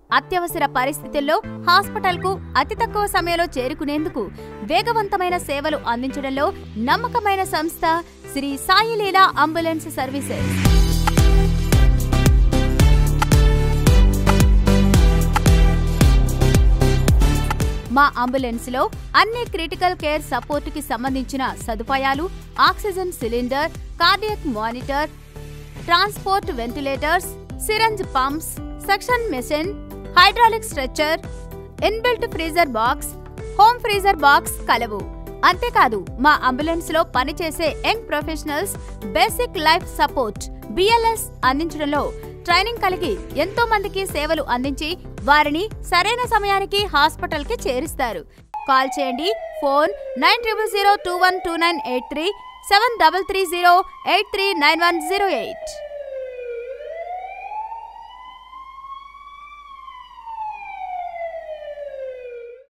అత్యవసర పరిస్థితుల్లో హాస్పిటల్కు అతి తక్కువ సమయంలో చేరుకునేందుకు వేగవంతమైన సేవలు అందించడంలో నమ్మకమైన సంస్థ శ్రీ సాయిలీలా అంబులెన్స్ సర్వీసెస్ మా అంబులెన్స్ లో అన్ని క్రిటికల్ కేర్ సపోర్ట్ కి సంబంధించిన సదుపాయాలు oxygen cylinder cardiac monitor transport ventilators syringe pumps suction machine hydraulic stretcher inbuilt freezer box home freezer box కలవు అంతేకాదు మా అంబులెన్స్ లో పనిచేసే young professionals basic life support BLS అందించడంలో ట్రైనింగ్ కలిగి ఎంతో మందికి సేవలు అందించి వారిని సరైన సమయానికి హాస్పిటల్ కి చేరుస్తారు కాల్ చేయండి phone nine triple zero two one two nine eight three seven double three zero eight three nine one zero eight